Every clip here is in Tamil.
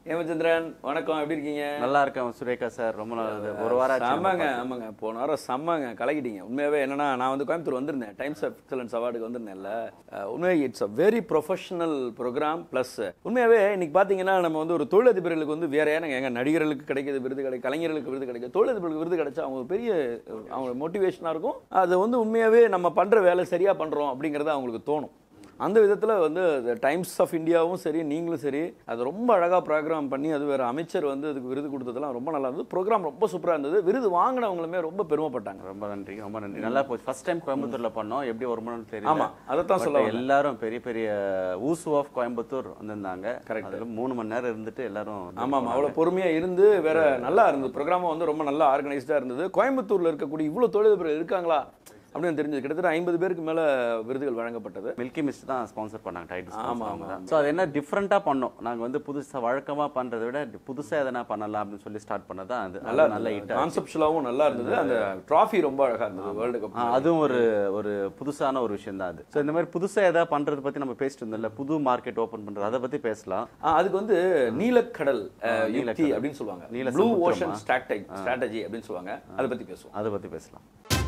ஹேமச்சந்திரன் வணக்கம் எப்படி இருக்கீங்க நல்லா இருக்கேன் சுரேகா சார் ரொம்ப நாள் ஆகுது. ஒரு வாரம் ஆச்சு நம்ம செம்மங்க ஆமாங்க போன வாரம் செம்மங்க கலக்கிட்டீங்க உண்மையாவே என்னன்னா நான் வந்து கோயம்புத்தூர் வந்திருந்தேன் டைம்ஸ் ஆஃப் எக்ஸலன்ஸ் அவார்டுக்கு வந்திருந்தேன்ல அஹ், உண்மையாக it's a very professional program plus உண்மையாவே இன்னைக்கு பார்த்தீங்கன்னா நம்ம வந்து ஒரு தொழிலதிபர்களுக்கு வந்து வேற ஏன்னா எங்க நடிகர்களுக்கு கிடைக்கிது விருது கிடைக்கும் கலைஞர்களுக்கு விருது கிடைக்கும் தொழிலதிபர்களுக்கு விருது கிடைச்சா அவங்க ஒரு பெரிய அவங்க மோட்டிவேஷனாக இருக்கும் அது வந்து உண்மையாவே நம்ம பண்ற வேலை சரியா பண்றோம் அப்படிங்கிறது அவங்களுக்கு தோணும் அந்த விதத்தில் வந்து டைம்ஸ் ஆஃப் இந்தியாவும் சரி நீங்களும் சரி அது ரொம்ப அழகாக ப்ரோக்ராம் பண்ணி அது வேறு அமைச்சர் வந்து அதுக்கு விருது கொடுத்ததெல்லாம் ரொம்ப நல்லா இருந்தது ப்ரோக்ராம் ரொம்ப சூப்பராக இருந்தது விருது வாங்கினவங்களுமே ரொம்ப பெருமைப்பட்டாங்க ரொம்ப நன்றி ரொம்ப நன்றி நல்லா போச்சு ஃபர்ஸ்ட் டைம் கோயம்புத்தூர்ல பண்ணோம் எப்படி ஒரு மணி நேரம் தெரியல ஆமா அதைத்தான் But சொல்ல வந்தேன். எல்லாரும் பெரிய பெரிய ஊசு ஆஃப் கோயம்புத்தூர் வந்திருந்தாங்க Correct. அதுல மூணு மணி நேரம் இருந்துட்டு எல்லாரும் ஆமாம் ஆமாம் அவ்வளோ பொறுமையாக இருந்து வேற நல்லா இருந்தது ப்ரோக்ராமும் வந்து ரொம்ப நல்லா ஆர்கனைஸ்டாக இருந்தது கோயம்புத்தூரில் இருக்கக்கூடிய இவ்வளோ தொழிலதிபர் இருக்காங்களா அப்படின்னு தெரிஞ்சது கிட்டத்தட்ட ஐம்பது பேருக்கு மேலே விருதுகள் வழங்கப்பட்டது மில்கி மிஸ்ட் தான் ஸ்பான்சர் பண்ணாங்க டைட்டில் ஆமா, ஆமா ஆமா ஸோ அது என்ன டிஃப்ரெண்ட்டாக பண்ணோம் நாங்க வந்து புதுசா வழக்கமா பண்றதை விட புதுசா எதனா பண்ணலாம் அப்படின்னு சொல்லி ஸ்டார்ட் பண்ணதான் அது நல்லா அது நல்ல ஹிட் கான்செப்ஷுவலாகவும் நல்லா இருந்தது அந்த ட்ராஃபி ரொம்ப அழகாக இருந்தது வேர்ல்டு கப் அதுவும் ஒரு ஒரு புதுசான ஒரு விஷயம் தான் அது ஸோ இந்த மாதிரி புதுசா ஏதாவது பண்றதை பத்தி நம்ம பேசிட்டு இருந்தோம்ல புது மார்க்கெட் ஓபன் பண்றது அதை பத்தி பேசலாம் ஆ, அதுக்கு வந்து நீலக்கடல் அஹ், யுக்தி நீலக்கடல். அப்படின்னு சொல்லுவாங்க நீல ப்ளூ சமுத்திரமா? ஓஷன் ஸ்ட்ராட்டஜி ஸ்ட்ராட்டஜி அப்படின்னு சொல்லுவாங்க அதை பத்தி பேசுவோம் அதை பத்தி பேசலாம்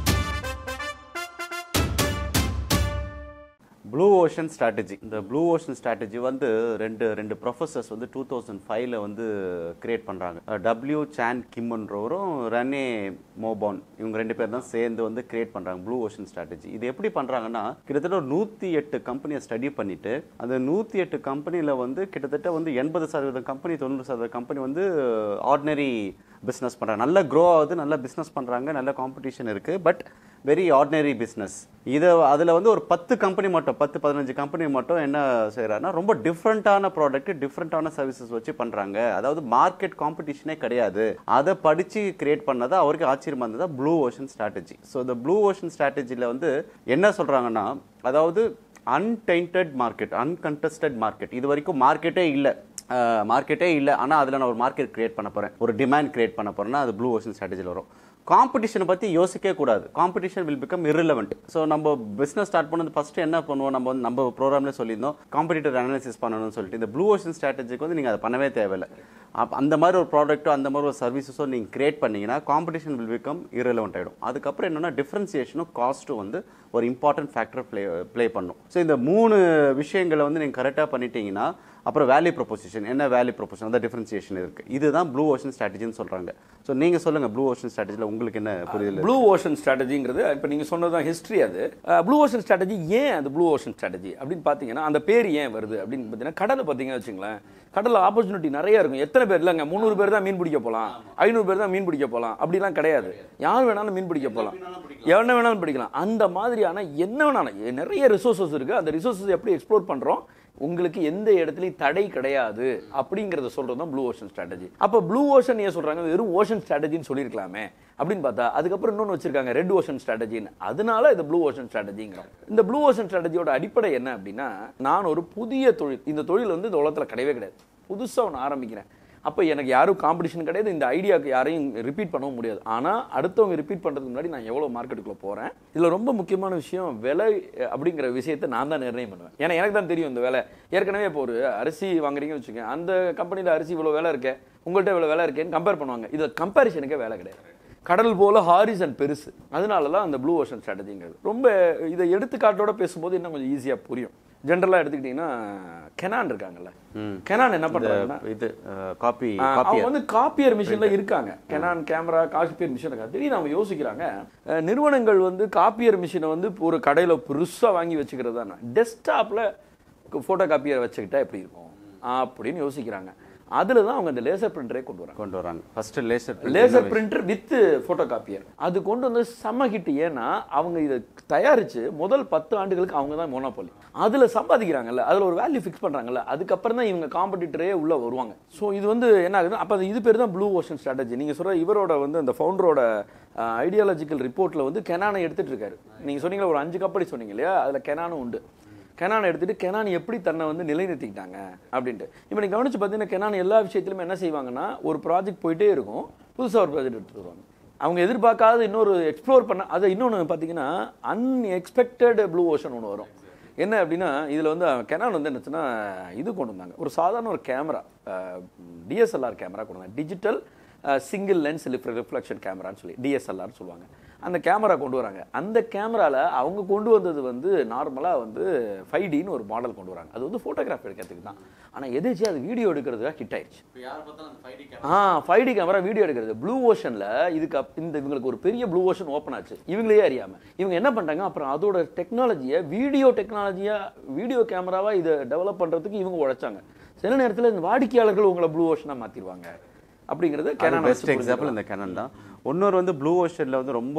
ப்ளூ ஓஷன் ஸ்ட்ராட்டஜி இந்த ப்ளூ ஓஷன் ஸ்ட்ராட்டஜி வந்து ரெண்டு ரெண்டு ப்ரொஃபஸர்ஸ் வந்து டூ தௌசண்ட் ஃபைவ்ல வந்து கிரியேட் பண்றாங்க டபிள்யூ சான் கிம்ன்றவரும் ரனே மோபான் இவங்க ரெண்டு பேர் தான் சேர்ந்து வந்து கிரியேட் பண்றாங்க ப்ளூ ஓஷன் ஸ்ட்ராட்டஜி இது எப்படி பண்றாங்கன்னா கிட்டத்தட்ட ஒரு நூத்தி எட்டு கம்பெனியை ஸ்டடி பண்ணிட்டு அந்த நூத்தி எட்டு கம்பெனில வந்து கிட்டத்தட்ட வந்து எண்பது சதவீதம் கம்பெனி தொண்ணூறு சதவீதம் கம்பெனி வந்து ஆர்டினரி பிஸ்னஸ் பண்றாங்க நல்ல க்ரோ ஆகுது நல்ல பிஸ்னஸ் பண்றாங்க நல்ல காம்படிஷன் இருக்கு பட் வெரி ஆர்டினரி பிஸ்னஸ் இதை அதில் வந்து ஒரு பத்து கம்பெனி மட்டும் பத்து பதினஞ்சு கம்பெனி மட்டும் என்ன செய்கிறாருன்னா ரொம்ப டிஃப்ரெண்ட்டான ப்ராடக்ட் டிஃப்ரெண்ட்டான சர்வீசஸ் வச்சு பண்ணுறாங்க அதாவது மார்க்கெட் காம்படிஷனே கிடையாது அதை படித்து கிரியேட் பண்ணதா அவருக்கு ஆச்சரியமா இருந்ததா ப்ளூ ஓஷன் ஸ்ட்ராட்டஜி ஸோ இந்த ப்ளூ ஓஷன் ஸ்ட்ராட்டஜியில் வந்து என்ன சொல்கிறாங்கன்னா அதாவது அன்டெயின்டட் மார்க்கெட் அன்கண்டஸ்டட் மார்க்கெட் இது வரைக்கும் மார்க்கெட்டே இல்லை மார்க்கெட்டே இல்லை ஆனால் அதில் நான் ஒரு மார்க்கெட் கிரியேட் பண்ண போகிறேன் ஒரு டிமாண்ட் கிரியேட் பண்ண போகிறேன்னா அது ப்ளூ ஓஷன் ஸ்ட்ராட்டஜியில் வரும் காம்படிஷனை பற்றி யோசிக்கவே கூடாது competition will become irrelevant so நம்ம பிஸ்னஸ் ஸ்டார்ட் பண்ணது ஃபர்ஸ்ட் என்ன பண்ணுவோம் நம்ம வந்து நம்ம ப்ரோக்ராம்லேயே சொல்லியிருந்தோம் காம்படிட்டர் அனாலிசிஸ் பண்ணணும்னு சொல்லிட்டு இந்த ப்ளூ ஓஷன் ஸ்ட்ராட்டஜிக்கு வந்து நீங்கள் அதை பண்ணவே தேவையில்லை அப்ப அந்த மாதிரி ஒரு ப்ராடக்ட்டோ அந்த மாதிரி ஒரு சர்வீசஸோ நீங்கள் கிரியேட் பண்ணீங்கன்னா காம்படிஷன் வில் பிகம் irrelevant ஆகிடும் அதுக்கப்புறம் என்னன்னா டிஃப்ரென்சியேஷனும் காஸ்ட்டும் வந்து ஒரு இம்பார்ட்டன்ட் ஃபேக்டர் ப்ளே ப்ளே பண்ணும் ஸோ இந்த மூணு விஷயங்களை வந்து நீங்கள் கரெக்டாக பண்ணிட்டீங்கன்னா அப்புறம் வேல்யூ ப்ரொபோசிஷன் என்ன வேல்யூ ப்ரொபோசிஷன் அந்த டிஃபரன்சியேஷன் இருக்கு இதுதான் ப்ளூ ஓஷன் ஸ்ட்ராட்டஜின்னு சொல்றாங்க ஸோ நீங்க சொல்லுங்க ப்ளூ ஓஷன் ஸ்ட்ராட்டஜியில் உங்களுக்கு என்ன புரிதல் ப்ளூ ஓஷன் ஸ்ட்ராட்டஜிங்கிறது இப்போ நீங்கள் சொன்னதுதான் ஹிஸ்ட்ரி அது ப்ளூ ஓஷன் ஸ்ட்ராட்டஜி ஏன் அது ப்ளூ ஓஷன் ஸ்ட்ராட்டஜி அப்படின்னு பார்த்தீங்கன்னா அந்த பேர் ஏன் வருது அப்படின்னு பார்த்தீங்கன்னா கடலை பார்த்தீங்கன்னா வச்சுங்களேன் கடலில் ஆப்பர்ச்சுனிட்டி நிறைய இருக்கும் எத்தனை பேர் இல்லைங்க முந்நூறு பேர் தான் மீன் பிடிக்க போகலாம் ஐநூறு பேர் தான் மீன் பிடிக்க போகலாம் அப்படிலாம் கிடையாது யார் வேணாலும் மீன் பிடிக்க போகலாம் என்ன வேணாலும் பிடிக்கலாம் அந்த மாதிரியான என்ன வேணாலும் நிறைய ரிசோர்சஸ் இருக்கு அந்த ரிசோர்சஸ் எப்படி எக்ஸ்ப்ளோர் பண்றோம் உங்களுக்கு எந்த இடத்துலையும் தடை கிடையாது அப்படிங்கறத சொல்றது தான் ப்ளூ ஓஷன் ஸ்ட்ராட்டஜி அப்ப ப்ளூ ஓஷன் ஏன் சொல்றாங்க வெறும் ஓஷன் ஸ்ட்ராட்டஜின்னு சொல்லியிருக்கலாமே அப்படின்னு பார்த்தா அதுக்கப்புறம் இன்னொன்று வச்சிருக்காங்க ரெட் ஓஷன் ஸ்ட்ராட்டஜின்னு அதனால இது ப்ளூ ஓஷன் ஸ்ட்ராட்டஜிங்கிறோம் இந்த ப்ளூ ஓஷன் ஸ்ட்ராட்டஜியோட அடிப்படை என்ன அப்படின்னா நான் ஒரு புதிய தொழில் இந்த தொழில் வந்து இந்த உலகத்துல கிடையவே கிடையாது புதுசா ஒன்று ஆரம்பிக்கிறேன் அப்போ எனக்கு யாரும் காம்படிஷன் கிடையாது இந்த ஐடியாவுக்கு யாரையும் ரிப்பீட் பண்ணவும் முடியாது ஆனால் அடுத்தவங்க ரிப்பீட் பண்ணுறதுக்கு முன்னாடி நான் எவ்வளோ மார்க்கெட்டுக்குள்ளே போகிறேன் இதில் ரொம்ப முக்கியமான விஷயம் விலை அஹ், அப்படிங்கிற விஷயத்தை நான் தான் நிர்ணயம் பண்ணுவேன் ஏன்னா எனக்கு தான் தெரியும் இந்த விலை ஏற்கனவே இப்போ ஒரு அரிசி வாங்குறீங்கன்னு வச்சுக்கோங்க அந்த கம்பெனியில் அரிசி இவ்வளோ விலை இருக்கே உங்கள்கிட்ட இவ்வளோ விலை இருக்கேன்னு கம்பேர் பண்ணுவாங்க இதில் கம்பேரிஷனுக்கே வேலை கிடையாது கடல் போல ஹாரிசன் பெருசு அதனால தான் அந்த ப்ளூ ஓஷன் ஸ்ட்ராட்டஜிங்கிறது ரொம்ப இதை எடுத்துக்காட்டோட பேசும்போது இன்னும் கொஞ்சம் ஈஸியாக புரியும் ஜென்ரலாக எடுத்துக்கிட்டிங்கன்னா கெனான் இருக்காங்கல்ல கெனான் என்ன பண்ணுறாங்கன்னா இது காப்பி ஆ, காப்பி அவங்க வந்து காப்பியர் மிஷின்ல இருக்காங்க கெனான் கேமரா காப்பியர் மிஷின் இருக்காங்க திடீர்னு அவங்க யோசிக்கிறாங்க அஹ், நிறுவனங்கள் வந்து காப்பியர் மிஷினை வந்து இப்போ ஒரு கடையில பெருசா வாங்கி வச்சுக்கிறது தானே டெஸ்க்டாப்ல போட்டோ காப்பியர் வச்சுக்கிட்டா எப்படி இருக்கும் அப்படின்னு யோசிக்கிறாங்க அதுல தான் அவங்க இந்த லேசர் பிரிண்டரே கொண்டு வராங்க கொண்டு வராங்க first laser laser printer with photocopier அது கொண்டு வந்து செம்ம ஹிட் ஏன்னா அவங்க இதை தயாரிச்சு முதல் பத்து ஆண்டுகளுக்கு அவங்க தான் மோனோபாலி அதுல சம்பாதிக்கிறாங்கல்ல அதுல ஒரு வேல்யூ ஃபிக்ஸ் பண்றாங்கல்ல அதுக்கப்புறம் தான் இவங்க காம்படிட்டரே உள்ள வருவாங்க ஸோ இது வந்து என்ன ஆகுது அப்ப அது இது பேர் தான் ப்ளூ ஓஷன் ஸ்ட்ராட்டஜி நீங்க சொல்ற இவரோட வந்து அந்த ஃபவுண்டரோட ஐடியாலஜிக்கல் ரிப்போர்ட்ல வந்து கெனானை எடுத்துட்டு இருக்காரு நீங்க சொன்னீங்களா ஒரு அஞ்சு கம்பெனி சொன்னீங்க இல்லையா அதுல கெனானும் உண்டு கெனான் எடுத்துட்டு கெனான் எப்படி தன்னை வந்து நிலைநிறுத்திக்கிட்டாங்க அப்படின்ட்டு இப்போ நீங்க கவனிச்சு பார்த்தீங்கன்னா கெனான் எல்லா விஷயத்திலுமே என்ன செய்வாங்கன்னா ஒரு ப்ராஜெக்ட் போயிட்டே இருக்கும் புதுசா ஒரு ப்ராஜெக்ட் எடுத்துட்டு வருவாங்க அவங்க எதிர்பார்க்காத இன்னொரு எக்ஸ்ப்ளோர் பண்ண அதை இன்னொன்று பார்த்தீங்கன்னா அன்எக்ஸ்பெக்டட் ப்ளூ ஓஷன் ஒன்று வரும் என்ன அப்படின்னா இதில் வந்து கெனான் வந்து என்னச்சுன்னா இது கொண்டு வந்தாங்க ஒரு சாதாரண ஒரு கேமரா டிஎஸ்எல்ஆர் கேமரா கொண்டு வந்தாங்க டிஜிட்டல் சிங்கிள் லென்ஸ் ரிஃப்ளெக்ஷன் கேமரான்னு சொல்லி டிஎஸ்எல்ஆர்னு சொல்லுவாங்க அந்த கேமரா கொண்டு வராங்க அந்த கேமரால அவங்க கொண்டு வந்தது வந்து நார்மலாக வந்து ஃபைவ் டின்னு ஒரு மாடல் கொண்டு வராங்க அது வந்து ஃபோட்டோகிராஃப் எடுக்கிறதுக்கு தான் ஆனால் எதிர்த்து அது வீடியோ எடுக்கிறதுக்காக ஹிட் ஆயிடுச்சு ஆ ஃபைவ் டி கேமரா வீடியோ எடுக்கிறது ப்ளூ ஓஷனில் இதுக்கு அப்- இந்த இவங்களுக்கு ஒரு பெரிய ப்ளூ ஓஷன் ஓப்பன் ஆச்சு இவங்களே அறியாம இவங்க என்ன பண்ணிட்டாங்க அப்புறம் அதோட டெக்னாலஜியை வீடியோ டெக்னாலஜியா வீடியோ கேமராவா இதை டெவலப் பண்றதுக்கு இவங்க உழைச்சாங்க சில நேரத்தில் இந்த வாடிக்கையாளர்கள் உங்களை ப்ளூ ஓஷனா மாத்திடுவாங்க அப்படிங்கிறது Canon பெஸ்ட் வச்சு எக்ஸாம்பிள் இந்த கேனன் தான் இன்னொரு வந்து ப்ளூ ஓஷனில் வந்து ரொம்ப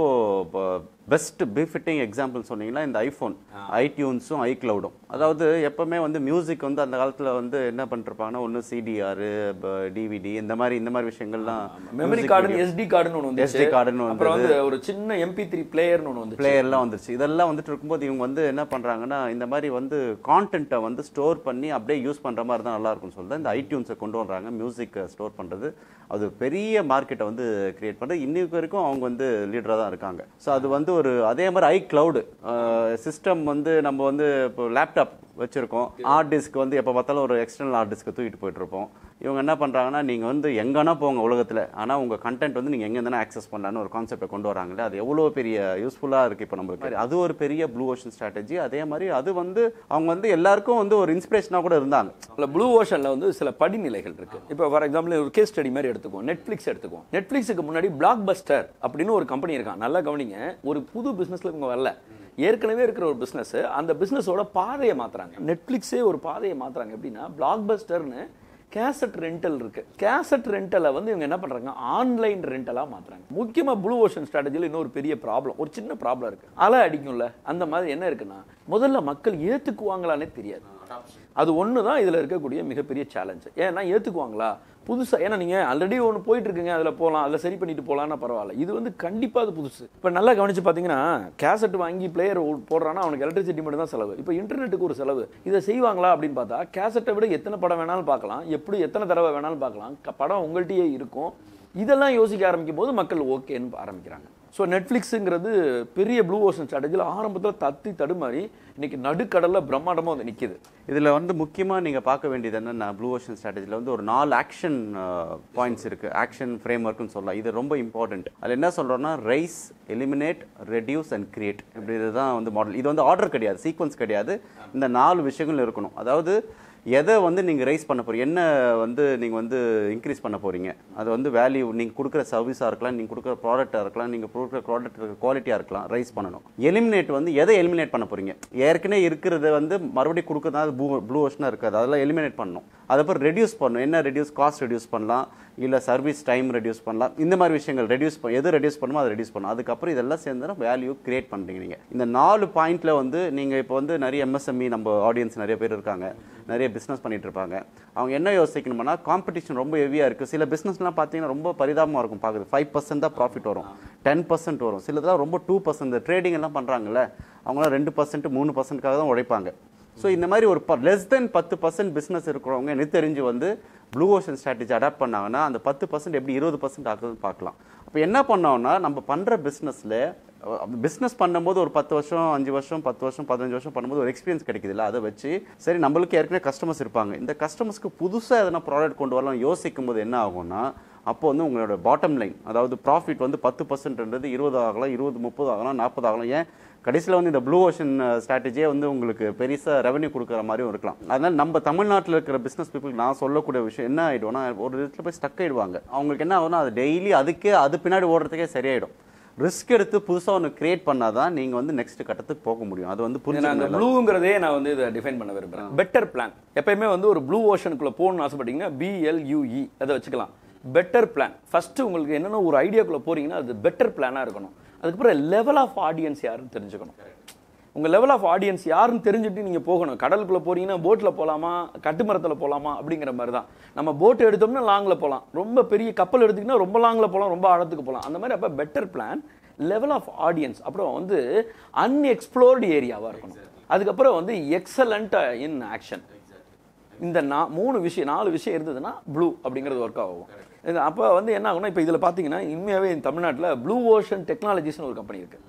பெஸ்ட் பிஃபிட்டிங் எக்ஸாம்பிள் சொன்னீங்கன்னா இந்த ஐஃபோன் ஐடியூன்ஸும் ஐக்ளவுடும் அதாவது எப்பவுமே வந்து மியூசிக் வந்து அந்த காலத்தில் வந்து என்ன பண்ணிருப்பாங்கன்னா ஒன்று சிடிஆர் டிவிடி இந்த மாதிரி இந்த மாதிரி விஷயங்கள்லாம் மெமரி கார்டு எஸ்டி கார்டுன்னு ஒன்று வந்து SD கார்டுன்னு அப்புறம் வந்து ஒரு சின்ன எம்பி த்ரீ பிளேயர்னு ஒன்று வந்து பிளேயர்லாம் வந்துருச்சு இதெல்லாம் வந்துட்டு இருக்கும்போது இவங்க வந்து என்ன பண்றாங்கன்னா இந்த மாதிரி வந்து கான்டென்ட்டை வந்து ஸ்டோர் பண்ணி அப்படியே யூஸ் பண்ற மாதிரி தான் நல்லா இருக்கும்னு சொல்லிட்டு இந்த ஐடியூன்ஸை கொண்டு வர்றாங்க மியூசிக் ஸ்டோர் பண்றது அது பெரிய மார்க்கெட்டை வந்து கிரியேட் பண்ணுறது இன்னைக்கு வரைக்கும் அவங்க வந்து லீடராக தான் இருக்காங்க ஸோ அது வந்து ஒரு அதே மாதிரி ஐ கிளவுடு சிஸ்டம் வந்து நம்ம வந்து இப்போ லேப்டாப் வச்சிருக்கோம் ஹார்ட் டிஸ்க் வந்து எப்போ பார்த்தாலும் ஒரு எக்ஸ்டர்னல் ஹார்ட் டிஸ்க்கு தூக்கிட்டு போயிட்டு இருப்போம் இவங்க என்ன பண்றாங்கன்னா நீங்க வந்து எங்கன்னா போங்க உலகத்துல ஆனா உங்க கண்டென்ட் வந்து நீங்க எங்க இருந்தாலும் ஆக்சஸ் பண்ணலாம்னு ஒரு கான்செப்டை கொண்டு வராங்களே அது எவ்வளவு பெரிய யூஸ்ஃபுல்லா இருக்கு இப்போ நம்மளுக்கு அது ஒரு பெரிய ப்ளூ ஓஷன் ஸ்ட்ராட்டஜி அதே மாதிரி அது வந்து அவங்க வந்து எல்லாருக்கும் வந்து ஒரு இன்ஸ்பிரேஷனா கூட இருந்தாங்க இல்ல ப்ளூ ஓஷன்ல வந்து சில படிநிலைகள் இருக்கு இப்போ ஃபார் எக்ஸாம்பிள் ஒரு கேஸ் ஸ்டடி மாதிரி எடுத்துக்குவோம் நெட்ஃபிளிக்ஸ் எடுத்துக்குவோம் நெட்ஃபிளிக்ஸுக்கு முன்னாடி பிளாக் பஸ்டர் அப்படின்னு ஒரு கம்பெனி இருக்கான் நல்லா கவனிங்க ஒரு புது பிசினஸ்ல இவங்க வரல ஏற்கனவே இருக்கிற ஒரு பிசினஸ் அந்த பிசினஸோட பாதையை மாத்துறாங்க நெட்ஃபிளிக்ஸே ஒரு பாதையை மாத்துறாங்க எப்படின்னா பிளாக் பஸ்டர்னு கேசட் ரெண்டல் இருக்கு கேசட் ரெண்டலை வந்து இவங்க என்ன பண்றாங்க ஆன்லைன் ரெண்டலா மாத்துறாங்க முக்கியமா ப்ளூ ஓஷன் ஸ்ட்ராட்டஜியில் இன்னொரு பெரிய ப்ராப்ளம் ஒரு சின்ன ப்ராப்ளம் இருக்கு அலை அடிக்கும்ல அந்த மாதிரி என்ன இருக்குன்னா முதல்ல மக்கள் ஏத்துக்குவாங்களானே தெரியாது அது ஒன்று தான் இதில் இருக்கக்கூடிய மிகப்பெரிய சேலஞ்சு ஏன்னா ஏற்றுக்குவாங்களா புதுசாக ஏன்னா நீங்கள் ஆல்ரெடி ஒன்று போயிட்டு இருக்குங்க அதில் போகலாம் அதில் சரி பண்ணிட்டு போகலான்னா பரவாயில்ல இது வந்து கண்டிப்பாக அது புதுசு இப்போ நல்லா கவனிச்சு பார்த்தீங்கன்னா கேசட் வாங்கி பிளேயர் போடுறான்னா அவனுக்கு எலக்ட்ரிசிட்டி மட்டும் தான் செலவு இப்போ இன்டர்நெட்டுக்கு ஒரு செலவு இதை செய்வாங்களா அப்படின்னு பார்த்தா கேசட்டை விட எத்தனை படம் வேணாலும் பார்க்கலாம் எப்படி எத்தனை தடவை வேணாலும் பார்க்கலாம் க- படம் உங்கள்கிட்டயே இருக்கும் இதெல்லாம் யோசிக்க ஆரம்பிக்கும் போது மக்கள் ஓகேன்னு ஆரம்பிக்கிறாங்க ஸோ நெட்ஃப்ளிக்ஸுங்கிறது பெரிய ப்ளூ ஓஷன் ஸ்ட்ராட்டஜியில் ஆரம்பத்தில் தத்தி தடுமாறி இன்னைக்கு நடுக்கடலில் பிரம்மாண்டமாக வந்து நிற்கிது இதுல வந்து முக்கியமா நீங்க பார்க்க வேண்டியது என்னன்னா ப்ளூ ஓஷன் ஸ்ட்ராட்டஜில வந்து ஒரு நாலு ஆக்ஷன் பாயிண்ட்ஸ் இருக்கு ஆக்ஷன் ஃப்ரேம் ஒர்க்னு சொல்லலாம் இது ரொம்ப இம்பார்ட்டன்ட் அதுல என்ன சொல்றோம்னா rise eliminate reduce and create இப்படி இதுதான் வந்து மாடல் இது வந்து ஆர்டர் கிடையாது சீக்வன்ஸ் கிடையாது இந்த நாலு விஷயங்கள் இருக்கணும் அதாவது எதை வந்து நீங்கள் ரைஸ் பண்ண போறீங்க என்ன வந்து நீங்கள் வந்து இன்க்ரீஸ் பண்ண போறீங்க அது வந்து வேல்யூ நீங்கள் கொடுக்குற சர்வீஸாக இருக்கலாம் நீங்கள் கொடுக்குற ப்ராடக்டாக இருக்கலாம் நீங்கள் கொடுக்குற ப்ராடக்ட் குவாலிட்டியாக இருக்கலாம் ரைஸ் பண்ணணும் எலிமினேட் வந்து எதை எலிமினேட் பண்ண போறீங்க ஏற்கனவே இருக்கிறத வந்து மறுபடியும் கொடுக்கறதா அது ப்ளூ ப்ளூ ஓஷனாக இருக்காது அதெல்லாம் எலிமினேட் பண்ணணும் அதுக்கப்புறம் ரெடியூஸ் பண்ணணும் என்ன ரெடியூஸ் காஸ்ட் ரெடியூஸ் பண்ணலாம் இல்லை சர்வீஸ் டைம் ரெடியூஸ் பண்ணலாம் இந்த மாதிரி விஷயங்கள் ரெடியூஸ் பண்ண எது ரெடியூஸ் பண்ணுமோ அதை ரெடியூஸ் பண்ணணும் அதுக்கப்புறம் இதெல்லாம் சேர்ந்து வேல்யூ கிரியேட் பண்ணுறீங்க நீங்கள் இந்த நாலு பாயிண்ட்ல வந்து நீங்கள் இப்போ வந்து நிறைய எம்எஸ்எம்இ நம்ம ஆடியன்ஸ் நிறைய பேர் இருக்காங்க நிறைய பிஸ்னஸ் பண்ணிட்டு இருப்பாங்க அவங்க என்ன யோசிக்கணும்னா காம்படிஷன் ரொம்ப ஹெவியாக இருக்குது சில பிஸ்னஸ்லாம் பார்த்தீங்கன்னா ரொம்ப பரிதாபமாக இருக்கும் பார்க்குறது ஃபைவ் பர்சன்ட் தான் ப்ராஃபிட் வரும் டென் பர்சன்ட் வரும் சிலதெல்லாம் ரொம்ப டூ பர்சன்ட் ட்ரேடிங் எல்லாம் பண்ணுறாங்கல்ல அவங்களாம் ரெண்டு பர்சன்ட் மூணு பர்சன்ட்காக தான் உழைப்பாங்க ஸோ இந்த மாதிரி ஒரு லெஸ் தென் பத்து பர்சன்ட் பிஸ்னஸ் இருக்கிறவங்க எனக்கு தெரிஞ்சு வந்து ப்ளூ ஓஷன் ஸ்ட்ராட்டஜி அடாப்ட் பண்ணாங்கன்னா அந்த பத்து பர்சன்ட் எப்படி இருபது பர்சன்ட் ஆகுதுன்னு பார்க்கலாம் அப்போ என்ன பண்ணோம்னா நம்ம பண்ணுற பிஸ்னஸில் பிஸ்னஸ் பண்ணும்போது ஒரு பத்து வருஷம் அஞ்சு வருஷம் பத்து வருஷம் பதினஞ்சு வருஷம் பண்ணும்போது ஒரு எக்ஸ்பீரியன்ஸ் கிடைக்குதுல்ல அதை வச்சு சரி நம்மளுக்கு ஏற்கனவே கஸ்டமர்ஸ் இருப்பாங்க இந்த கஸ்டமர்ஸ்க்கு புதுசாக எதனா ப்ராடக்ட் கொண்டு வரலாம் யோசிக்கும் போது என்ன ஆகும்னா அப்போ வந்து உங்களோட பாட்டம் லைன் அதாவது ப்ராஃபிட் வந்து பத்து பர்சன்ட்ன்றது இருபது ஆகலாம் இருபது முப்பது ஆகலாம் நாற்பது ஆகலாம் ஏன் கடைசியில் வந்து இந்த ப்ளூ ஓஷன் ஸ்ட்ராட்டஜியே வந்து உங்களுக்கு பெருசாக ரெவன்யூ கொடுக்குற மாதிரியும் இருக்கலாம் அதனால நம்ம தமிழ்நாட்டில் இருக்கிற பிஸ்னஸ் பீப்புள் நான் சொல்லக்கூடிய விஷயம் என்ன ஆயிடும்னா ஒரு இடத்துல போய் ஸ்டக் ஆயிடுவாங்க அவங்களுக்கு என்ன ஆகும்னா அது டெய்லி அதுக்கே அது பின்னாடி ஓடுறதுக்கே சரியாயிடும் ரிஸ்க் எடுத்து புதுசாக ஒன்று கிரியேட் பண்ணாதான் நீங்கள் வந்து நெக்ஸ்ட் கட்டத்துக்கு போக முடியும் அது வந்து ஏன்னா அந்த புரிஞ்சு ப்ளூங்கிறதே நான் வந்து இதை டிஃபைன் பண்ண விரும்புறேன் பெட்டர் பிளான் எப்பயுமே வந்து ஒரு ப்ளூ ஓஷனுக்குள்ள போகணும்னு ஆசைப்பட்டீங்கன்னா பிஎல்யூஇ அதை வச்சுக்கலாம் பெட்டர் பிளான் ஃபர்ஸ்ட் உங்களுக்கு என்னென்ன ஒரு ஐடியாக்குள்ள போறீங்கன்னா அது பெட்டர் பிளானா இருக்கணும் அதுக்கப்புறம் லெவல் ஆஃப் ஆடியன்ஸ் யாருன்னு தெரிஞ்சுக்கணும் உங்க லெவல் ஆஃப் ஆடியன்ஸ் யாருன்னு தெரிஞ்சுட்டு நீங்க போகணும் கடலுக்குள்ள போறீங்கன்னா போட்ல போலாமா கட்டுமரத்துல போலாமா அப்படிங்கிற மாதிரி தான் நம்ம போட் எடுத்தோம்னா லாங்ல போலாம் ரொம்ப பெரிய கப்பல் எடுத்தீங்கன்னா ரொம்ப லாங்ல போலாம் ரொம்ப ஆழத்துக்கு போலாம் அந்த மாதிரி அப்ப better plan level of audience அப்புறம் வந்து அன்எக்ஸ்ப்ளோர்டு ஏரியாவா இருக்கணும் அதுக்கப்புறம் வந்து எக்ஸலண்ட் இன் ஆக்ஷன் இந்த நா- மூணு விஷயம் நாலு விஷயம் இருந்ததுன்னா ப்ளூ அப்படிங்கிறது ஒர்க் ஆகும் இது அப்போ வந்து என்ன ஆகும்னா இப்போ இதில் பார்த்தீங்கன்னா உண்மையாகவே தமிழ்நாட்டில் ப்ளூ ஓஷன் டெக்னாலஜிஸ்னு ஒரு கம்பெனி இருக்கு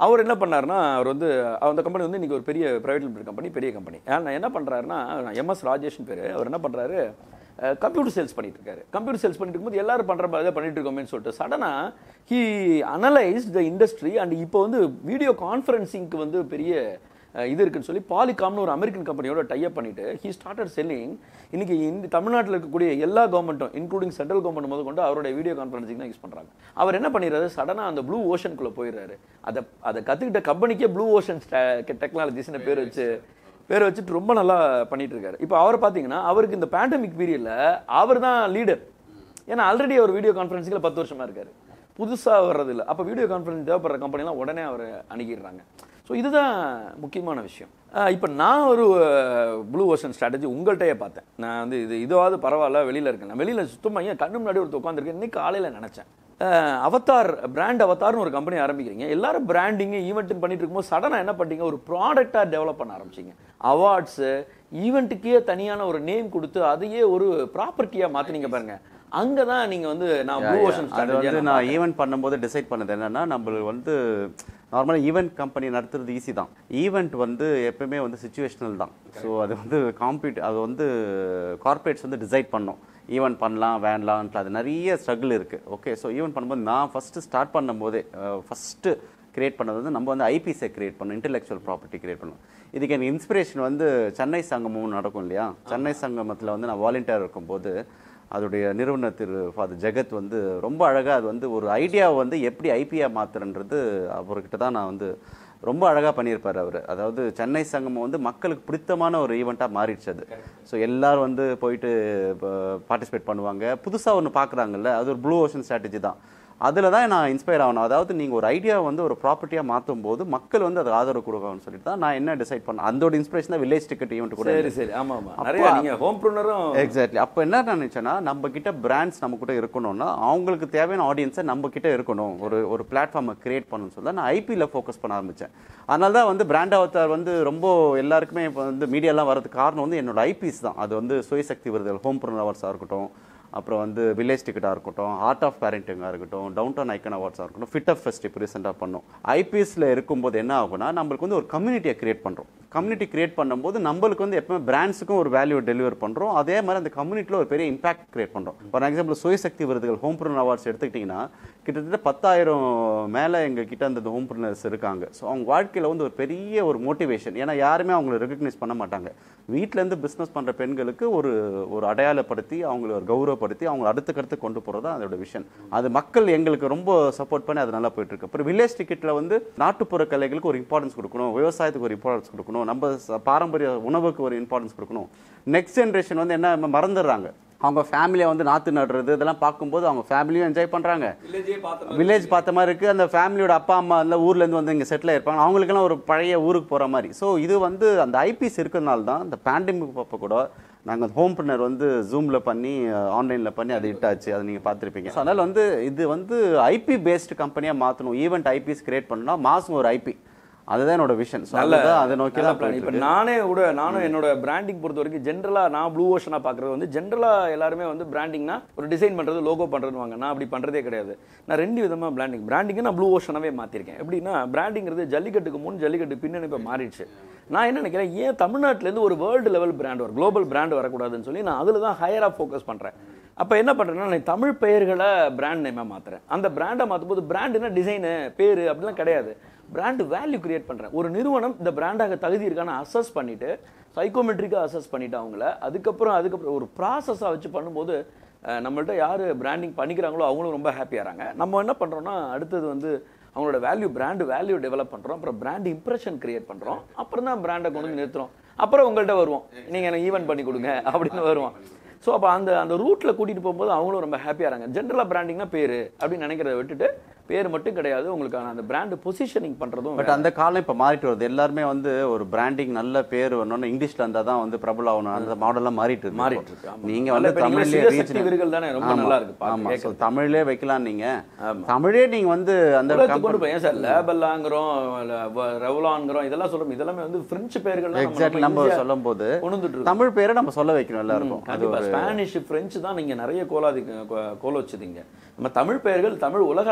அவர் என்ன பண்ணாருன்னா அவர் வந்து அந்த கம்பெனி வந்து இன்னைக்கு ஒரு பெரிய பிரைவேட் லிமிடெட் கம்பெனி பெரிய கம்பெனி நான் என்ன பண்றாருன்னா எம்எஸ் ராஜேஷன் பேர் அவர் என்ன பண்றாரு கம்ப்யூட்டர் சேல்ஸ் பண்ணிட்டு இருக்காரு கம்ப்யூட்டர் சேல்ஸ் பண்ணிட்டு இருக்கும்போது எல்லாரும் பண்ற மாதிரி தான் பண்ணிட்டு இருக்கோமேன்னு சொல்லிட்டு சடனா he analyse the industry and இப்போ வந்து வீடியோ கான்ஃபரன்சிங்க்கு வந்து பெரிய அஹ், இது இருக்குன்னு சொல்லி பாலிகாம்னு ஒரு அமெரிக்கன் கம்பெனியோட டைப் பண்ணிட்டு ஹி ஸ்டார்டட் செல்லிங் இன்னைக்கு இந்த தமிழ்நாட்டில் இருக்கக்கூடிய எல்லா கவர்மெண்ட்டும் இன்க்ளூடிங் சென்ட்ரல் கவர்மெண்ட் முதல் கொண்டு அவருடைய வீடியோ கான்ஃபரன்சிங் தான் யூஸ் பண்றாங்க அவர் என்ன பண்ணிடுறாரு சடனா அந்த ப்ளூ ஓஷனுக்குள்ள போயிடுறாரு அதை அதை கத்துக்கிட்ட கம்பெனிக்கே ப்ளூ ஓஷன் டெக்னாலஜிஸ்னு பேர் வச்சு பேரை வச்சுட்டு ரொம்ப நல்லா பண்ணிட்டு இருக்காரு இப்போ அவரை பார்த்தீங்கன்னா அவருக்கு இந்த பேண்டமிக் பீரியட்ல அவர் தான் லீடர் ஏன்னா ஆல்ரெடி அவர் வீடியோ கான்ஃபரன்சிங்கில் பத்து வருஷமா இருக்காரு புதுசா வர்றது இல்லை அப்போ வீடியோ கான்ஃபரன்ஸ் தேவைப்படுற கம்பெனிலாம் உடனே அவர் அணுகிடுறாங்க ஸோ இதுதான் முக்கியமான விஷயம் இப்போ நான் ஒரு ப்ளூ ஓஷன் ஸ்ட்ராட்டஜி உங்கள்கிட்டயே பார்த்தேன் நான் வந்து இது இதுவாவது பரவாயில்ல வெளியில் இருக்கேன் நான் வெளியில் சுத்தமாக ஏன் கண்ணு முன்னாடி ஒருத்தர் உட்காந்துருக்கேன் இன்னைக்கு காலையில் நினச்சேன் அவத்தார் பிராண்ட் அவத்தார்னு ஒரு கம்பெனி ஆரம்பிக்கிறீங்க எல்லாரும் பிராண்டிங் ஈவெண்ட் பண்ணிட்டு இருக்கும்போது சடனாக என்ன பண்ணீங்க ஒரு ப்ராடக்டாக டெவலப் பண்ண ஆரம்பிச்சீங்க அவார்ட்ஸு ஈவெண்ட்டுக்கே தனியான ஒரு நேம் கொடுத்து அதையே ஒரு ப்ராப்பர்ட்டியாக மாற்றினீங்க பாருங்க அங்கே தான் நீங்கள் வந்து நான் ப்ளூ ஓஷன் அது வந்து நான் ஈவெண்ட் பண்ணும்போது டிசைட் பண்ணது என்னன்னா நம்மளுக்கு வந்து நார்மலாக ஈவெண்ட் கம்பெனி நடத்துறது ஈஸி தான் ஈவெண்ட் வந்து எப்பவுமே வந்து சுச்சுவேஷனல் தான் ஸோ அது வந்து காம்பீட் அது வந்து கார்ப்பரேட்ஸ் வந்து டிசைட் பண்ணோம் ஈவெண்ட் பண்ணலாம் வேண்டலான்ட்டு அது நிறைய ஸ்ட்ரகிள் இருக்குது ஓகே ஸோ ஈவெண்ட் பண்ணும்போது நான் ஃபஸ்ட்டு ஸ்டார்ட் பண்ணும்போதே ஃபஸ்ட்டு கிரியேட் பண்ணது வந்து நம்ம வந்து ஐபிஸை கிரியேட் பண்ணோம் இன்டெலெக்சுவல் ப்ராப்பர்ட்டி கிரியேட் பண்ணோம் இதுக்கு எனக்கு இன்ஸ்பிரேஷன் வந்து சென்னை சங்கமும் நடக்கும் இல்லையா சென்னை சங்கமத்தில் வந்து நான் வாலண்டியர் இருக்கும்போது அதோடைய நிறுவனர் திரு ஃபாதர் ஜெகத் வந்து ரொம்ப அழகாக அது வந்து ஒரு ஐடியாவை வந்து எப்படி ஐபியா மாத்துறன்றது அவர்கிட்ட தான் நான் வந்து ரொம்ப அழகாக பண்ணியிருப்பார் அவர் அதாவது சென்னை சங்கமம் வந்து மக்களுக்கு பிடித்தமான ஒரு ஈவெண்ட்டாக மாறிடுச்சு அது ஸோ எல்லாரும் வந்து போயிட்டு பார்ட்டிசிபேட் பண்ணுவாங்க புதுசாக ஒன்று பார்க்குறாங்கல்ல அது ஒரு ப்ளூ ஓஷன் ஸ்ட்ராட்டஜி தான் அதில் தான் நான் இன்ஸ்பயர் ஆகணும் அதாவது நீங்கள் ஒரு ஐடியா வந்து ஒரு ப்ராப்பர்ட்டியாக மாற்றும் போது மக்கள் வந்து அது ஆதரவு கொடுக்கணும்னு சொல்லிட்டு தான் நான் என்ன டிசைட் பண்ணேன் அதோட இன்ஸ்பிரேஷன் தான் வில்லேஜ் டிக்கெட் ஈவெண்ட் கூட சரி சரி ஆமா ஆமா நிறைய நீங்க ஹோம் ப்ரூனரும் எக்ஸாக்ட்லி அப்போ என்ன நினைச்சேன்னா நம்ம கிட்ட பிராண்ட்ஸ் நம்ம கிட்ட இருக்கணும்னா அவங்களுக்கு தேவையான ஆடியன்ஸை நம்ம கிட்ட இருக்கணும் ஒரு ஒரு பிளாட்ஃபார்மை கிரியேட் பண்ணணும்னு சொல்லி நான் ஐபியில் ஃபோக்கஸ் பண்ண ஆரம்பிச்சேன் அதனால தான் வந்து பிராண்ட் அவத்தார் வந்து ரொம்ப எல்லாருக்குமே இப்போ வந்து மீடியாலாம் வரதுக்கு காரணம் வந்து என்னோட ஐபிஸ் தான் அது வந்து சுயசக்தி விருதுகள் ஹோம் ப்ரூனர் அவார்ட்ஸாக இருக்கட்டும் அப்புறம் வந்து வில்லேஜ் டிக்கெட்டாக இருக்கட்டும் ஆர்ட் ஆஃப் பேரண்டிங்காக இருக்கட்டும் டவுன் டவுன் ஐக்கன் அவார்ட்ஸாக இருக்கட்டும் ஃபிட் ஆஃப் ஃபெஸ்ட் இப்போ ரீசெண்டாக பண்ணோம் ஐபிஎஸ்ல இருக்கும்போது என்ன ஆகும்னா நம்மளுக்கு வந்து ஒரு கம்யூனிட்டியை கிரியேட் பண்ணுறோம் கம்யூனிட்டி கிரியேட் பண்ணும்போது நம்மளுக்கு வந்து எப்பவுமே பிராண்ட்ஸுக்கும் ஒரு வேல்யூ டெலிவர் பண்ணுறோம் அதே மாதிரி அந்த கம்யூனிட்டியில் ஒரு பெரிய இம்பாக்ட் கிரியேட் பண்ணுறோம் ஃபார் எக்ஸாம்பிள் சுயசக்தி விருதுகள் ஹோம் ப்ரூனர் அவார்ட்ஸ் எடுத்துக்கிட்டிங்கன்னா கிட்டத்தட்ட பத்தாயிரம் மேலே எங்கள் கிட்ட அந்த ஹோம் ப்ரூனர்ஸ் இருக்காங்க ஸோ அவங்க வாழ்க்கையில் வந்து ஒரு பெரிய ஒரு மோட்டிவேஷன் ஏன்னா யாருமே அவங்கள ரெகக்னைஸ் பண்ண மாட்டாங்க வீட்டிலேருந்து பிஸ்னஸ் பண்ணுற பெண்களுக்கு ஒரு ஒரு அடையாளப்படுத்தி அவங்கள ஒரு கௌரவப்படுத்தி அவங்க அடுத்துக்கடுத்து கொண்டு போகிறது தான் அதோட விஷன் அது மக்கள் எங்களுக்கு ரொம்ப சப்போர்ட் பண்ணி அது நல்லா போயிட்டு இருக்கு அப்புறம் வில்லேஜ் டிக்கெட்டில் வந்து நாட்டுப்புற கலைகளுக்கு ஒரு இம்பார்ட்டன்ஸ் கொடுக்கணும் விவசாயத்துக்கு ஒரு இம்பார்ட்டன்ஸ் கொடுக்கணும் நம்ம ச- பாரம்பரிய உணவுக்கு ஒரு இம்பார்ட்டன்ஸ் கொடுக்கணும் நெக்ஸ்ட் ஜென்ரேஷன் வந்து என்ன மறந்துடுறாங்க அவங்க ஃபேமிலியை வந்து நாற்று நடுறது இதெல்லாம் பார்க்கும்போது அவங்க ஃபேமிலியும் என்ஜாய் பண்ணுறாங்க வில்லேஜ் பார்த்த மாதிரி இருக்கு அந்த ஃபேமிலியோட அப்பா அம்மா அந்த ஊர்ல இருந்து வந்து இங்க செட்டில் ஆயிருப்பாங்க அவங்களுக்கெல்லாம் ஒரு பழைய ஊருக்கு போற மாதிரி ஸோ இது வந்து அந்த ஐபிஎஸ் இருக்கிறதுனால தான் இந்த பேண்டமிக் அப்போ கூட நாங்கள் ஹோம் பிரினர் வந்து ஜூம்ல பண்ணி ஆன்லைன்ல பண்ணி அது இட்டாச்சு அதை நீங்க பார்த்துருப்பீங்க அதனால வந்து இது வந்து ஐபி பேஸ்டு கம்பெனியா மாற்றணும் ஈவெண்ட் ஐபிஎஸ் கிரியேட் பண்ணா மாசம் ஒரு ஐபி அதுதான் என்னோட விஷன் நல்ல அதை நோக்கி நல்ல தான் plan. போயிட்டு இப்ப நானே கூட நானும் என்னோட பிராண்டிங் பொறுத்த வரைக்கும் ஜென்ரலா நான் ப்ளூ ஓஷனா பாக்குறது வந்து ஜென்ரலா எல்லாருமே வந்து பிராண்டிங்னா ஒரு டிசைன் பண்றது லோகோ பண்றதுன்னு வாங்க நான் அப்படி பண்றதே கிடையாது நான் ரெண்டு விதமா பிராண்டிங் பிராண்டிங் நான் ப்ளூ ஓஷனாவே மாத்திருக்கேன் எப்படின்னா பிராண்டிங்கிறது ஜல்லிக்கட்டுக்கு முன் ஜல்லிக்கட்டு பின்னணி இப்ப மாறிடுச்சு நான் என்ன நினைக்கிறேன் ஏன் தமிழ்நாட்டுல இருந்து ஒரு வேர்ல்டு லெவல் பிராண்ட் ஒரு குளோபல் பிராண்ட் வரக்கூடாதுன்னு சொல்லி நான் அதுல தான் ஹையரா ஃபோக்கஸ் பண்றேன் அப்ப என்ன பண்றேன்னா நான் தமிழ் பெயர்களை பிராண்ட் நேமா மாத்துறேன் அந்த பிராண்டை மாத்தும் போது பிராண்டுனா டிசைனு பேரு அப்படிலாம் கிடையாது பிராண்ட் வேல்யூ கிரியேட் பண்றேன் ஒரு நிறுவனம் இந்த பிராண்டாக தகுதி இருக்கான்னு அசஸ் பண்ணிட்டு சைக்கோமெட்ரிக்காக அசஸ் பண்ணிட்டு அவங்கள அதுக்கப்புறம் அதுக்கப்புறம் ஒரு ப்ராசஸாக வச்சு பண்ணும்போது அஹ், நம்மள்ட்ட யார் பிராண்டிங் பண்ணிக்கிறாங்களோ அவங்களும் ரொம்ப ஹாப்பியாகிறாங்க நம்ம என்ன பண்றோம்னா அடுத்தது வந்து அவங்களோட வேல்யூ பிராண்ட் வேல்யூ டெவலப் பண்றோம் அப்புறம் பிராண்ட் இம்ப்ரெஷன் கிரியேட் பண்றோம் அப்புறம் தான் பிராண்டை கொண்டு வந்து நிறுத்துறோம் அப்புறம் உங்கள்கிட்ட வருவோம் நீங்க எனக்கு ஈவென்ட் பண்ணி கொடுங்க அப்படின்னு வருவோம் ஸோ அப்போ அந்த அந்த ரூட்ல கூட்டிட்டு போகும்போது அவங்களும் ரொம்ப ஹாப்பியாகிறாங்க ஜென்ரலா பிராண்டிங்னா பேரு அப்படின்னு நினைக்கிறத விட்டுட்டு பேர் மட்டும் கிடையாது உங்களுக்கான அந்த பிராண்ட் பொசிஷனிங் பண்றதும் பட் அந்த காலம் இப்ப மாறிட்டு வருது எல்லாருமே வந்து ஒரு பிராண்டிங் நல்ல பேர் வரணும்னு இங்கிலீஷ்ல இருந்தா தான் வந்து பிரபலம் ஆகணும் அந்த மாடல்லாம் மாறிட்டு இருக்கு மாறிட்டு இருக்கு, ஆமா. நீங்க நல்ல வந்து இப்ப நீங்க தமிழ்லயே சிவசக்தி reach- விருதுகள் தானே ரொம்ப ஆமா, நல்லா இருக்கு பாக்க, ஆமா கேட்க. so தமிழ்லயே வைக்கலாம் நீங்க தமிழே நீங்க வந்து அந்த உலகத்துக்கு company- கொண்டு போய் ஏன் சார் லேபல்லாங்கிறோம் ரெவலான்கிறோம் இதெல்லாம் சொல்றோம் இதெல்லாமே வந்து பிரெஞ்சு பெயர்கள் எக்ஸாக்ட்லி நம்ம சொல்லும் போது கொண்டு வந்துட்டு இருக்கோம் தமிழ் பேரை நம்ம சொல்ல வைக்கணும் எல்லாருக்கும் அது கண்டிப்பா ஸ்பானிஷ் பிரெஞ்சு தான் நீங்க நிறைய கோலாதி கோ- கோல வச்சுதீங்க நம்ம தமிழ் பெயர்கள் தமிழ் உலக அள- உலக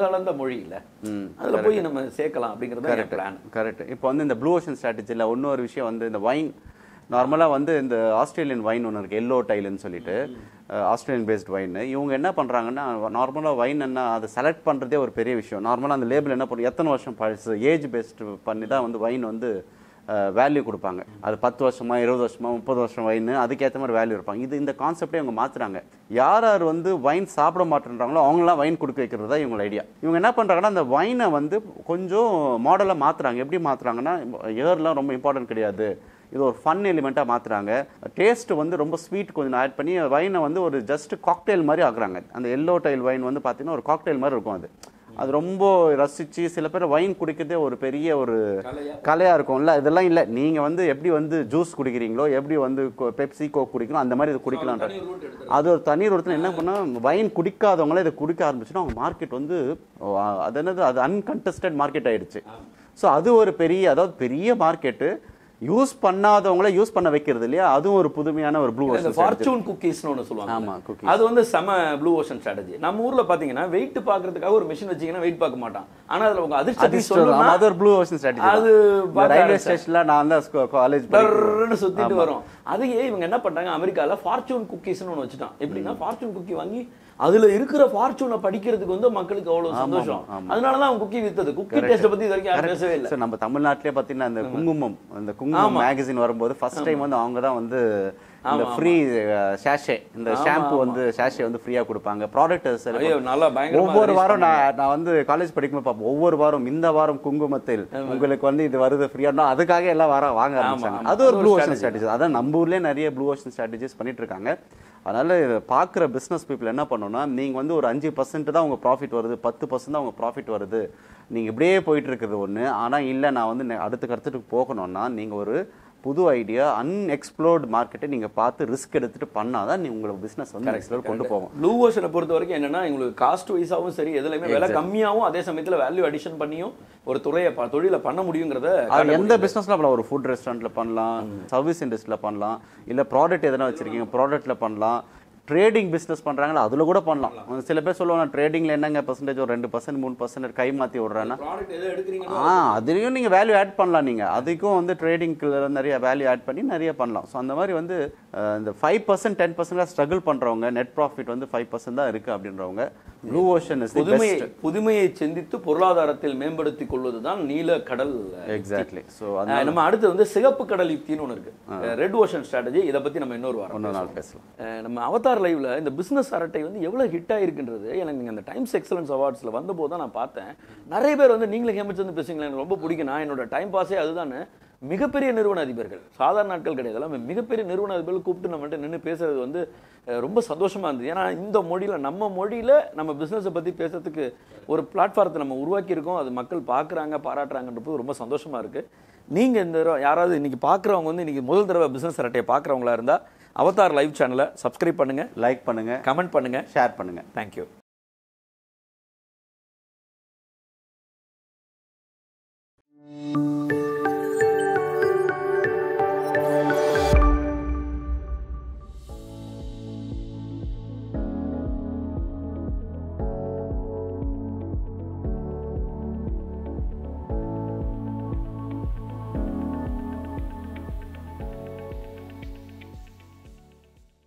கலந்த மொழி இல்ல அதுல போய் நம்ம சேர்க்கலாம் அப்படிங்கறது தான் என் பிளான் கரெக்ட் இப்போ வந்து இந்த ப்ளூ ஓஷன் ஸ்ட்ராட்டஜியில் இன்னொரு விஷயம் வந்து இந்த வைன் நார்மலாக வந்து இந்த ஆஸ்திரேலியன் வைன் ஒன்று இருக்குது எல்லோ டைல்னு சொல்லிட்டு ஆஸ்திரேலியன் பேஸ்ட் வைன் இவங்க என்ன பண்ணுறாங்கன்னா நார்மலாக வைன் என்ன அதை செலக்ட் பண்ணுறதே ஒரு பெரிய விஷயம் நார்மலாக அந்த லேபிள் என்ன பண்ணும் எத்தனை வருஷம் பழசு ஏஜ் பேஸ்ட் பண்ணி தான் வந்து வைன் வந்து வேல்யூ கொடுப்பாங்க அது பத்து வருஷமா இருபது வருஷமா முப்பது வருஷம் வைன் அதுக்கேற்ற மாதிரி வேல்யூ இருப்பாங்க இது இந்த கான்செப்டே இவங்க மாத்துறாங்க யார் யார் வந்து வைன் சாப்பிட மாட்டேன்றாங்களோ அவங்களாம் வைன் கொடுக்க வைக்கிறது தான் இவங்க ஐடியா இவங்க என்ன பண்றாங்கன்னா அந்த வைனை வந்து கொஞ்சம் மாடலாக மாத்துறாங்க எப்படி மாத்துறாங்கன்னா ஏர்லாம் ரொம்ப இம்பார்ட்டன்ட் கிடையாது இது ஒரு ஃபன் எலிமெண்ட்டாக மாத்துறாங்க டேஸ்ட் வந்து ரொம்ப ஸ்வீட் கொஞ்சம் ஆட் பண்ணி வைனை வந்து ஒரு ஜஸ்ட் காக்டெயில் மாதிரி ஆக்குறாங்க அந்த எல்லோ டைல் வைன் வந்து பார்த்தீங்கன்னா ஒரு காக்டெயில் மாதிரி இருக்கும் அது அது ரொம்ப ரசிச்சு சில பேர் வைன் குடிக்கிறதே ஒரு பெரிய ஒரு கலையா இருக்கும்ல இதெல்லாம் இல்ல நீங்க வந்து எப்படி வந்து ஜூஸ் குடிக்கிறீங்களோ எப்படி வந்து பெப்சி கோக் குடிக்கணும் அந்த மாதிரி இது குடிக்கலாம் அது ஒரு தண்ணீர் ஒருத்தர் என்ன பண்ணா வைன் குடிக்காதவங்களே இதை குடிக்க ஆரம்பிச்சுன்னா அவங்க மார்க்கெட் வந்து ஓ, அது என்னது அது அன்கண்டஸ்டட் மார்க்கெட் ஆயிடுச்சு ஸோ அது ஒரு பெரிய அதாவது பெரிய மார்க்கெட்டு யூஸ் பண்ணாதவங்கள யூஸ் பண்ண வைக்கிறது இல்லையா அதுவும் ஒரு புதுமையான ஒரு ப்ளூ இந்த ஃபார்ச்சூன் குக்கீஸ்னு ஒன்று சொல்லுவாங்க ஆமா, cookies. அது வந்து செம ப்ளூ ஓஷன் ஸ்ட்ராட்டஜி நம்ம ஊர்ல பாத்தீங்கன்னா வெயிட் பாக்குறதுக்காக ஒரு மிஷின் வச்சீங்கன்னா வெயிட் பார்க்க மாட்டான் ஆனா அதுல உங்க அதிர்ஷ்டத்தை அதிர்ஷ்டம் சொல்லணும்னா அது ஒரு ப்ளூ ஓஷன் ஸ்ட்ராட்டஜி அது பார்க்க ரயில்வே ஆரம்பிச்சேன். ஸ்டேஷன்ல நான் தான் காலேஜ் டர்ன்னு சுத்திட்டு வரும் அதையே இவங்க என்ன பண்றாங்க அமெரிக்கால ஃபார்ச்சூன் குக்கீஸ்னு ஒன்று வச்சுட்டான் எப்படின்னா ஃபார்ச்சூன் குக்கி வாங்கி அதுல இருக்கிற ஃபார்ச்சூனை படிக்கிறதுக்கு வந்து மக்களுக்கு அவ்வளவு சந்தோஷம் அதனாலதான் அவன் குக்கி வித்தது குக்கி டேஸ்ட் பத்தி இது வரைக்கும் யாரும் பேசவே இல்லை சார் நம்ம தமிழ்நாட்டிலே பார்த்தீங்கன்னா அந்த குங்குமம் அந்த குங்குமம் மேகசின் வரும்போது ஃபர்ஸ்ட் டைம் வந்து அவங்க தான் வந்து இந்த ஃப்ரீ ஷாஷே இந்த ஷாம்பு வந்து ஷாஷே வந்து ஃப்ரீயா கொடுப்பாங்க ப்ராடக்ட் ஐயோ நல்லா பயங்கரமா ஒவ்வொரு release வாரம் நான் நான் வந்து காலேஜ் படிக்கும்போது பார்ப்போம் ஒவ்வொரு வாரம் இந்த வாரம் குங்குமத்தில் உங்களுக்கு வந்து இது வருது ஃப்ரீயா அதுக்காக எல்லாம் வர வாங்க ஆரம்பிச்சாங்க ஆமா. அது ஒரு அது ப்ளூ ஒரு ஓஷன் ஸ்ட்ராட்டஜி அதான் நம்ம ஊர்லயே நிறைய ப்ளூ ஓஷன் ஸ்ட்ராட்டஜிஸ் பண்ணிட்டு இருக்காங்க அதனால இதை பார்க்குற பிஸ்னஸ் பீப்புள் என்ன பண்ணணும்னா நீங்க வந்து ஒரு அஞ்சு பர்சன்ட் தான் உங்க ப்ராஃபிட் வருது பத்து பர்சன்ட் தான் உங்க ப்ராஃபிட் வருது நீங்க இப்படியே போயிட்டு இருக்குது ஒண்ணு ஆனா இல்ல நான் வந்து நெ- அடுத்த கருத்துக்கு போகணும்னா நீங்க ஒரு புது ஐடியா அன்எக்ஸ்ப்ளோர்ட் மார்க்கெட்டை நீங்க பார்த்து ரிஸ்க் எடுத்துட்டு பண்ணாதான் நீ உங்களோட பிசினஸ் வந்து நெக்ஸ்ட் லெவல் கொண்டு போகும் ப்ளூ ஓஷனை பொறுத்த வரைக்கும் என்னன்னா உங்களுக்கு காஸ்ட் வைஸாவும் சரி எதுலையுமே விலை கம்மியாவும் அதே சமயத்துல வேல்யூ அடிஷன் பண்ணியும் ஒரு துறையை ப- தொழிலை பண்ண முடியுங்கிறத அது எந்த பிசினஸ்ல பண்ணலாம் ஒரு ஃபுட் ரெஸ்டாரண்ட்ல பண்ணலாம் சர்வீஸ் இண்டஸ்ட்ரியில பண்ணலாம் இல்ல ப்ராடக்ட் எதனா வச்சிருக்கீங்க ப்ராடக்ட்ல பண்ணலாம் ட்ரேடிங் பிசினஸ் பண்றாங்களா அதுல கூட பண்ணலாம் சில பேர் சொல்லுவாங்க ட்ரேடிங்ல என்னங்க பர்சன்டேஜ் ஒரு ரெண்டு பர்சன்ட் மூணு பர்சன்ட் கை மாத்தி விடுறேன்னா ப்ராடக்ட் எதை எடுக்கிறீங்க ஆ அதுலயும் நீங்க வேல்யூ ஆட் பண்ணலாம் நீங்க அதுக்கும் வந்து ட்ரேடிங்ல நிறைய வேல்யூ ஆட் பண்ணி நிறைய பண்ணலாம் ஸோ அந்த மாதிரி வந்து அஹ், இந்த five percent ten percent struggle பண்றவங்க நெட் ப்ராஃபிட் வந்து ஃபைவ் பர்சன்ட் தான் இருக்கு அப்படின்றவங்க ப்ளூ ஓஷன் இஸ் புதுமையை புதுமையை சிந்தித்து பொருளாதாரத்தில் மேம்படுத்திக் கொள்வதுதான் நீல கடல் எக்ஸாக்ட்லி ஸோ அது அஹ் நம்ம அடுத்து வந்து சிகப்பு கடல் யுக்தின்னு ஒன்று இருக்கு ரெட் ஓஷன் ஸ்ட்ராட்டஜி இதை பத்தி நம்ம இன்னொரு வாரம் இன்னொரு நாள் பேசலாம் அஹ் நம்ம அவதார் லைவ்ல இந்த பிசினஸ் அரட்டை வந்து எவ்வளவு ஹிட் ஆயிருக்குன்றது எனக்கு நீங்க அந்த டைம்ஸ் எக்ஸலன்ஸ் அவார்ட்ஸ்ல வந்தபோது தான் நான் பார்த்தேன் நிறைய பேர் வந்து நீங்களே ஹேமச் வந்து பேசுங்களேன் எனக்கு ரொம்ப பிடிக்கும் நான் என்னோட டைம் பாஸே அதுதானே மிகப்பெரிய நிறுவன அதிபர்கள் சாதாரண நாட்கள் கிடையாது எல்லாமே மிகப்பெரிய நிறுவன அதிபர்கள் கூப்பிட்டு நம்மகிட்ட நின்று பேசுறது வந்து அஹ், ரொம்ப சந்தோஷமா இருந்தது ஏன்னா இந்த மொழியில நம்ம மொழியில நம்ம பிசினஸை பத்தி பேசுறதுக்கு ஒரு பிளாட்ஃபாரத்தை நம்ம உருவாக்கி இருக்கோம் அது மக்கள் பார்க்கறாங்க பாராட்டுறாங்கன்றது ரொம்ப சந்தோஷமா இருக்கு நீங்க இந்த தடவை யாராவது இன்னைக்கு பார்க்குறவங்க வந்து இன்னைக்கு முதல் தடவை பிசினஸ் அரட்டையை பார்க்குறவங்களா இருந்தா அவதார் லைவ் சேனலை சப்ஸ்கிரைப் பண்ணுங்க லைக் பண்ணுங்க கமெண்ட் பண்ணுங்க ஷேர் பண்ணுங்க தேங்க்யூ thank you